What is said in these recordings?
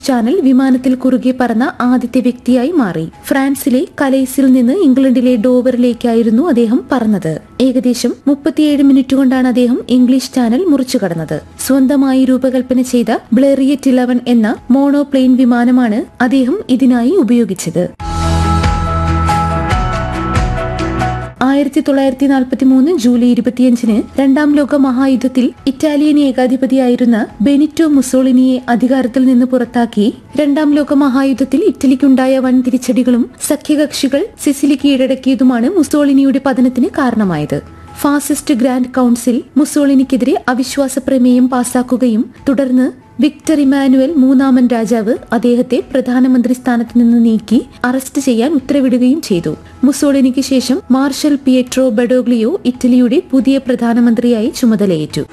channel വിമാനത്തിൽ കുറുകെ പറന്ന ആദ്യത്തെ വ്യക്തിയായി മാറി ഫ്രാൻസിലെ കലൈസിൽ നിന്ന് ഇംഗ്ലണ്ടിലെ ഡോവറിലേക്കായിരുന്നു അദ്ദേഹം പറന്നത് ഏകദേശം മുപ്പത്തിയേഴ് മിനിറ്റ് കൊണ്ടാണ് അദ്ദേഹം ഇംഗ്ലീഷ് ചാനൽ മുറിച്ചു കടന്നത് സ്വന്തമായി രൂപകൽപ്പന ചെയ്ത ബ്ലെറിയറ്റ് ഇലവൻ എന്ന മോണോപ്ലെയിൻ വിമാനമാണ് അദ്ദേഹം ഇതിനായി ഉപയോഗിച്ചത് ആയിരത്തി തൊള്ളായിരത്തി നാൽപ്പത്തി മൂന്ന് ജൂലൈ ഇരുപത്തിയഞ്ചിന് രണ്ടാം ലോക മഹായുദ്ധത്തിൽ ഇറ്റാലിയൻ ഏകാധിപതിയായിരുന്ന ബെനിറ്റോ മുസോളിനിയെ അധികാരത്തിൽ നിന്ന് പുറത്താക്കി രണ്ടാം ലോക മഹായുദ്ധത്തിൽ ഇറ്റലിക്കുണ്ടായ വൻ തിരിച്ചടികളും സഖ്യകക്ഷികൾ സിസിലി കീഴടക്കിയതുമാണ് മുസോളിനിയുടെ പതനത്തിന് കാരണമായത് ഫാസിസ്റ്റ് ഗ്രാൻഡ് കൌൺസിൽ മുസോളിനിക്കെതിരെ അവിശ്വാസ പ്രമേയം പാസാക്കുകയും തുടർന്ന് വിക്ടർ ഇമാനുവൽ മൂന്നാമൻ രാജാവ് അദ്ദേഹത്തെ പ്രധാനമന്ത്രി സ്ഥാനത്ത് നിന്ന് നീക്കി അറസ്റ്റ് ചെയ്യാൻ ഉത്തരവിടുകയും ചെയ്തു മുസോളിനിക്ക് ശേഷം മാർഷൽ പിയട്രോ ബഡോഗ്ലിയോ ഇറ്റലിയുടെ പുതിയ പ്രധാനമന്ത്രിയായി ചുമതലയേറ്റു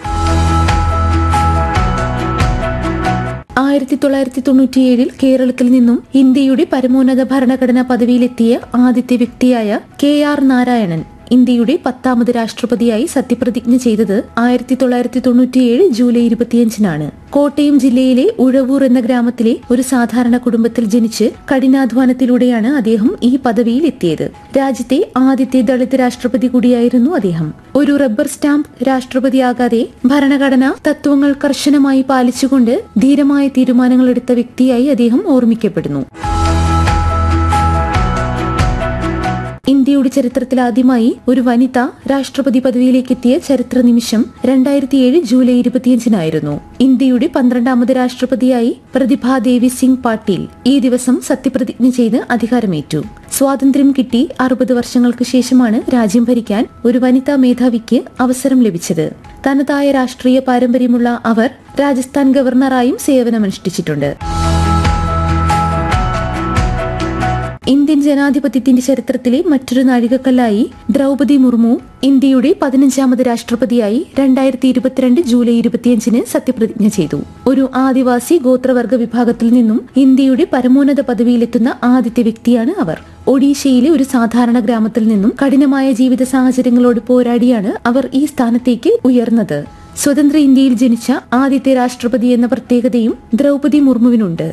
ആയിരത്തി തൊള്ളായിരത്തി തൊണ്ണൂറ്റിയേഴിൽ കേരളത്തിൽ നിന്നും ഇന്ത്യയുടെ പരമോന്നത ഭരണഘടനാ പദവിയിലെത്തിയ ആദ്യത്തെ വ്യക്തിയായ കെ ആർ നാരായണൻ ഇന്ത്യയുടെ പത്താമത് രാഷ്ട്രപതിയായി സത്യപ്രതിജ്ഞ ചെയ്തത് ആയിരത്തി തൊള്ളായിരത്തി തൊണ്ണൂറ്റിയേഴ് ജൂലൈ ഇരുപത്തിയഞ്ചിനാണ് കോട്ടയം ജില്ലയിലെ ഉഴവൂർ എന്ന ഗ്രാമത്തിലെ ഒരു സാധാരണ കുടുംബത്തിൽ ജനിച്ച് കഠിനാധ്വാനത്തിലൂടെയാണ് അദ്ദേഹം ഈ പദവിയിൽ എത്തിയത് രാജ്യത്തെ ആദ്യത്തെ ദളിത് രാഷ്ട്രപതി കൂടിയായിരുന്നു അദ്ദേഹം ഒരു റബ്ബർ സ്റ്റാമ്പ് രാഷ്ട്രപതിയാകാതെ ഭരണഘടന തത്വങ്ങൾ കർശനമായി പാലിച്ചുകൊണ്ട് ധീരമായ തീരുമാനങ്ങൾ എടുത്ത വ്യക്തിയായി അദ്ദേഹം ഓർമ്മിക്കപ്പെടുന്നു ഇന്ത്യയുടെ ചരിത്രത്തിൽ ആദ്യമായി ഒരു വനിത രാഷ്ട്രപതി പദവിയിലേക്ക് എത്തിയ ചരിത്ര നിമിഷം രണ്ടായിരത്തിയേഴ് ജൂലൈ ഇരുപത്തിയഞ്ചിനായിരുന്നു ഇന്ത്യയുടെ പന്ത്രണ്ടാമത് രാഷ്ട്രപതിയായി പ്രതിഭാദേവി സിംഗ് പാട്ടീൽ ഈ ദിവസം സത്യപ്രതിജ്ഞ ചെയ്ത് അധികാരമേറ്റു സ്വാതന്ത്ര്യം കിട്ടി അറുപത് വർഷങ്ങൾക്ക് ശേഷമാണ് രാജ്യം ഭരിക്കാൻ ഒരു വനിതാ മേധാവിക്ക് അവസരം ലഭിച്ചത് തനതായ രാഷ്ട്രീയ പാരമ്പര്യമുള്ള അവർ രാജസ്ഥാൻ ഗവർണറായും സേവനമനുഷ്ഠിച്ചിട്ടുണ്ട് ഇന്ത്യൻ ജനാധിപത്യത്തിന്റെ ചരിത്രത്തിലെ മറ്റൊരു നാഴികക്കല്ലായി ദ്രൗപതി മുർമു ഇന്ത്യയുടെ പതിനഞ്ചാമത് രാഷ്ട്രപതിയായി രണ്ടായിരത്തി ഇരുപത്തിരണ്ട് ജൂലൈ ഇരുപത്തിയഞ്ചിന് സത്യപ്രതിജ്ഞ ചെയ്തു ഒരു ആദിവാസി ഗോത്രവർഗ വിഭാഗത്തിൽ നിന്നും ഇന്ത്യയുടെ പരമോന്നത പദവിയിലെത്തുന്ന ആദ്യത്തെ വ്യക്തിയാണ് അവർ ഒഡീഷയിലെ ഒരു സാധാരണ ഗ്രാമത്തിൽ നിന്നും കഠിനമായ ജീവിത സാഹചര്യങ്ങളോട് പോരാടിയാണ് അവർ ഈ സ്ഥാനത്തേക്ക് ഉയർന്നത് സ്വതന്ത്ര ഇന്ത്യയിൽ ജനിച്ച ആദ്യത്തെ രാഷ്ട്രപതി എന്ന പ്രത്യേകതയും ദ്രൗപതി മുർമുവിനുണ്ട്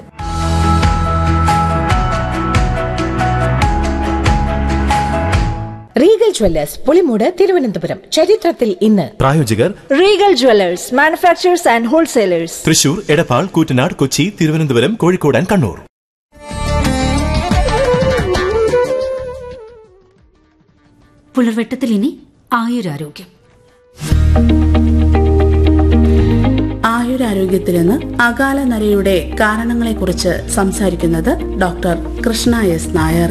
റീഗൽ ജ്വല്ലേഴ്സ് പുളിമൂട് തിരുവനന്തപുരം ചരിത്രത്തിൽ ഇന്ന് പ്രായോജകർ Regal jewellers manufacturers and wholesalers Thrissur Edappal Koottanad Kochi Thiruvananthapuram Kozhikode and Kannur പുലർവെട്ടത്തിൽ ഇനി ആയുരാരോഗ്യം ആയുരാരോഗ്യത്തിൽ നിന്ന് അകാല നരയുടെ കാരണങ്ങളെക്കുറിച്ച് സംസാരിക്കുന്നത് ഡോക്ടർ കൃഷ്ണ എസ് നായർ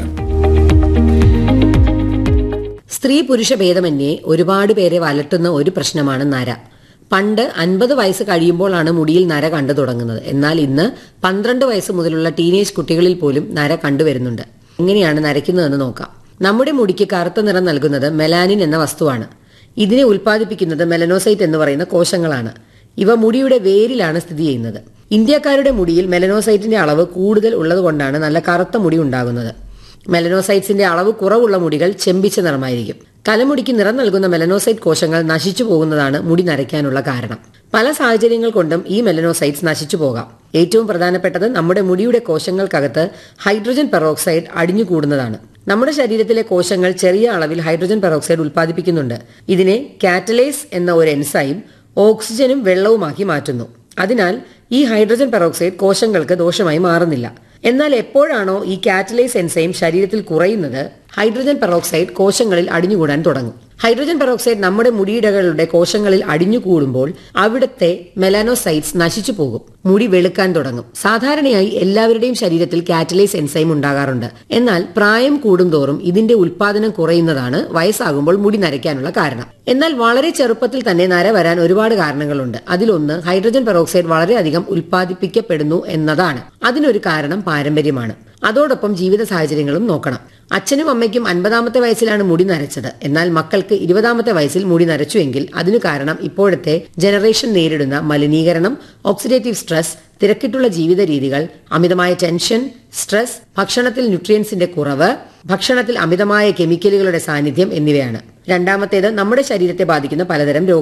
സ്ത്രീ പുരുഷ ഭേദമന്യേ ഒരുപാട് പേരെ വലട്ടുന്ന ഒരു പ്രശ്നമാണ് നര പണ്ട് അൻപത് വയസ്സ് കഴിയുമ്പോഴാണ് മുടിയിൽ നര കണ്ടു തുടങ്ങുന്നത് എന്നാൽ ഇന്ന് പന്ത്രണ്ട് വയസ്സ് മുതലുള്ള ടീനേജ് കുട്ടികളിൽ പോലും നര കണ്ടുവരുന്നുണ്ട് എങ്ങനെയാണ് നരയ്ക്കുന്നതെന്ന് നോക്കാം നമ്മുടെ മുടിക്ക് കറുത്ത നിറം നൽകുന്നത് മെലാനിൻ എന്ന വസ്തുവാണ് ഇതിനെ ഉൽപ്പാദിപ്പിക്കുന്നത് മെലനോസൈറ്റ് എന്ന് പറയുന്ന കോശങ്ങളാണ് ഇവ മുടിയുടെ വേരിലാണ് സ്ഥിതി ചെയ്യുന്നത് ഇന്ത്യക്കാരുടെ മുടിയിൽ മെലനോസൈറ്റിന്റെ അളവ് കൂടുതൽ ഉള്ളതുകൊണ്ടാണ് നല്ല കറുത്ത മുടി ഉണ്ടാകുന്നത് മെലനോസൈറ്റ്സിന്റെ അളവ് കുറവുള്ള മുടികൾ ചെമ്പിച്ച നിറമായിരിക്കും തലമുടിക്ക് നിറം നൽകുന്ന മെലനോസൈറ്റ് കോശങ്ങൾ നശിച്ചു പോകുന്നതാണ് മുടി നരയ്ക്കാനുള്ള കാരണം പല സാഹചര്യങ്ങൾ കൊണ്ടും ഈ മെലനോസൈറ്റ്സ് നശിച്ചു പോകാം ഏറ്റവും പ്രധാനപ്പെട്ടത് നമ്മുടെ മുടിയുടെ കോശങ്ങൾക്കകത്ത് ഹൈഡ്രജൻ പെറോക്സൈഡ് അടിഞ്ഞുകൂടുന്നതാണ് നമ്മുടെ ശരീരത്തിലെ കോശങ്ങൾ ചെറിയ അളവിൽ ഹൈഡ്രജൻ പെറോക്സൈഡ് ഉൽപ്പാദിപ്പിക്കുന്നുണ്ട് ഇതിനെ കാറ്റലേസ് എന്ന ഒരു എൻസൈം ഓക്സിജനും വെള്ളവുമാക്കി മാറ്റുന്നു അതിനാൽ ഈ ഹൈഡ്രജൻ പെറോക്സൈഡ് കോശങ്ങൾക്ക് ദോഷമായി മാറുന്നില്ല എന്നാൽ എപ്പോഴാണോ ഈ കാറ്റലൈസ് എൻസൈം ശരീരത്തിൽ കുറയുന്നത് ഹൈഡ്രജൻ പെറോക്സൈഡ് കോശങ്ങളിൽ അടിഞ്ഞുകൂടാൻ തുടങ്ങും ഹൈഡ്രജൻ പെറോക്സൈഡ് നമ്മുടെ മുടിയിടകളുടെ കോശങ്ങളിൽ അടിഞ്ഞുകൂടുമ്പോൾ അവിടുത്തെ മെലാനോസൈറ്റ്സ് നശിച്ചു പോകും മുടി വെളുക്കാൻ തുടങ്ങും സാധാരണയായി എല്ലാവരുടെയും ശരീരത്തിൽ കാറ്റലൈസ് എൻസൈം ഉണ്ടാകാറുണ്ട് എന്നാൽ പ്രായം കൂടുന്തോറും ഇതിന്റെ ഉൽപാദനം കുറയുന്നതാണ് വയസ്സാകുമ്പോൾ മുടി നരയ്ക്കാനുള്ള കാരണം എന്നാൽ വളരെ ചെറുപ്പത്തിൽ തന്നെ നര വരാൻ ഒരുപാട് കാരണങ്ങളുണ്ട് അതിലൊന്ന് ഹൈഡ്രജൻ പെറോക്സൈഡ് വളരെയധികം ഉൽപ്പാദിപ്പിക്കപ്പെടുന്നു എന്നതാണ് അതിനൊരു കാരണം പാരമ്പര്യമാണ് അതോടൊപ്പം ജീവിത സാഹചര്യങ്ങളും നോക്കണം അച്ഛനും അമ്മയ്ക്കും അൻപതാമത്തെ വയസ്സിലാണ് മുടി നരച്ചത് എന്നാൽ മക്കൾക്ക് ഇരുപതാമത്തെ വയസ്സിൽ മുടി നരച്ചുവെങ്കിൽ അതിനു കാരണം ഇപ്പോഴത്തെ ജനറേഷൻ നേരിടുന്ന മലിനീകരണം ഓക്സിഡേറ്റീവ് സ്ട്രെസ് തിരക്കിട്ടുള്ള ജീവിത രീതികൾ അമിതമായ ടെൻഷൻ സ്ട്രെസ് ഭക്ഷണത്തിൽ ന്യൂട്രിയൻസിന്റെ കുറവ് ഭക്ഷണത്തിൽ അമിതമായ കെമിക്കലുകളുടെ സാന്നിധ്യം എന്നിവയാണ് രണ്ടാമത്തേത് നമ്മുടെ ശരീരത്തെ ബാധിക്കുന്ന പലതരം രോഗ